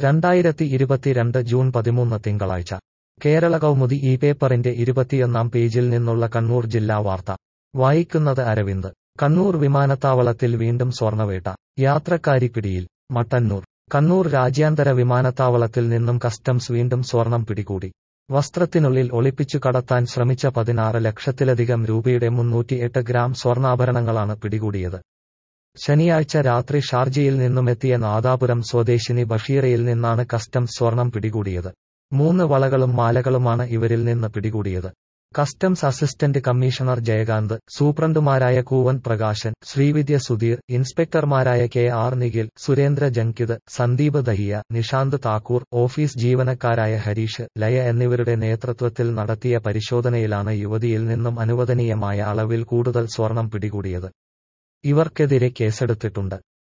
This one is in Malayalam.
രണ്ടായിരത്തി ഇരുപത്തിരണ്ട് ജൂൺ പതിമൂന്ന് തിങ്കളാഴ്ച കേരള കൗമുദി ഈ പേപ്പറിന്റെ ഇരുപത്തിയൊന്നാം പേജിൽ നിന്നുള്ള കണ്ണൂർ ജില്ലാ വാർത്ത വായിക്കുന്നത് അരവിന്ദ് കണ്ണൂർ വിമാനത്താവളത്തിൽ വീണ്ടും സ്വർണവേട്ട യാത്രക്കാരി പിടിയിൽ മട്ടന്നൂർ കണ്ണൂർ രാജ്യാന്തര വിമാനത്താവളത്തിൽ നിന്നും കസ്റ്റംസ് വീണ്ടും സ്വർണം പിടികൂടി വസ്ത്രത്തിനുള്ളിൽ ഒളിപ്പിച്ചു കടത്താൻ ശ്രമിച്ച പതിനാറ് ലക്ഷത്തിലധികം രൂപയുടെ മുന്നൂറ്റിയെട്ട് ഗ്രാം സ്വർണ്ണാഭരണങ്ങളാണ് പിടികൂടിയത് ശനിയാഴ്ച രാത്രി ഷാർജയിൽ നിന്നുമെത്തിയ നാദാപുരം സ്വദേശിനി ബഷീറയിൽ നിന്നാണ് കസ്റ്റംസ് സ്വർണം പിടികൂടിയത് മൂന്ന് വളകളും മാലകളുമാണ് ഇവരിൽ നിന്ന് പിടികൂടിയത് കസ്റ്റംസ് അസിസ്റ്റന്റ് കമ്മീഷണർ ജയകാന്ത് സൂപ്രണ്ടുമാരായ കൂവൻ പ്രകാശൻ ശ്രീവിദ്യ സുധീർ ഇൻസ്പെക്ടർമാരായ K R Nikhil Surendra Jankit Sandeep Dahiya Nishant Thakur office ജീവനക്കാരായ ഹരീഷ് ലയ എന്നിവരുടെ നേതൃത്വത്തിൽ നടത്തിയ പരിശോധനയിലാണ് യുവതിയിൽ നിന്നും അനുവദനീയമായ അളവിൽ കൂടുതൽ സ്വർണം പിടികൂടിയത് ഇവർക്കെതിരെ കേസെടുത്തിട്ടുണ്ട്